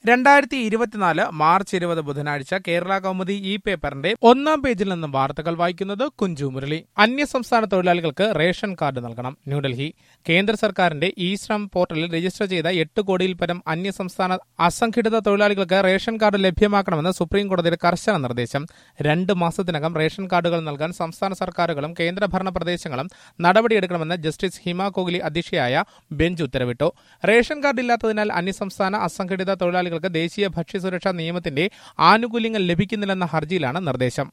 രണ്ടായിരത്തി ഇരുപത്തിനാല് മാർച്ച് ഇരുപത് ബുധനാഴ്ച കേരള കൗമുദി ഇ പേപ്പറിന്റെ ഒന്നാം പേജിൽ നിന്നും വാർത്തകൾ വായിക്കുന്നത് കുഞ്ചു മുരളി അന്യസംസ്ഥാന തൊഴിലാളികൾക്ക് റേഷൻ കാർഡ് നൽകണം ന്യൂഡൽഹി കേന്ദ്ര സർക്കാരിന്റെ ഇ ശ്രം പോർട്ടലിൽ രജിസ്റ്റർ ചെയ്ത എട്ട് കോടിയിൽ പരം അന്യസംസ്ഥാന അസംഘടിത തൊഴിലാളികൾക്ക് റേഷൻ കാർഡ് ലഭ്യമാക്കണമെന്ന് സുപ്രീം കോടതിയുടെ കർശന നിർദ്ദേശം രണ്ട് മാസത്തിനകം റേഷൻ കാർഡുകൾ നൽകാൻ സംസ്ഥാന സർക്കാരുകളും കേന്ദ്രഭരണ പ്രദേശങ്ങളും നടപടിയെടുക്കണമെന്ന് ജസ്റ്റിസ് ഹിമ കോഹ്ലി അധ്യക്ഷയായ ബെഞ്ച് ഉത്തരവിട്ടു റേഷൻ കാർഡ് ഇല്ലാത്തതിനാൽ അന്യസംസ്ഥാന അസംഘടിത തൊഴിലാളികൾക്ക് ദേശീയ ഭക്ഷ്യസുരക്ഷാ നിയമത്തിന്റെ ആനുകൂല്യങ്ങൾ ലഭിക്കുന്നില്ലെന്ന ഹർജിയിലാണ് നിർദ്ദേശം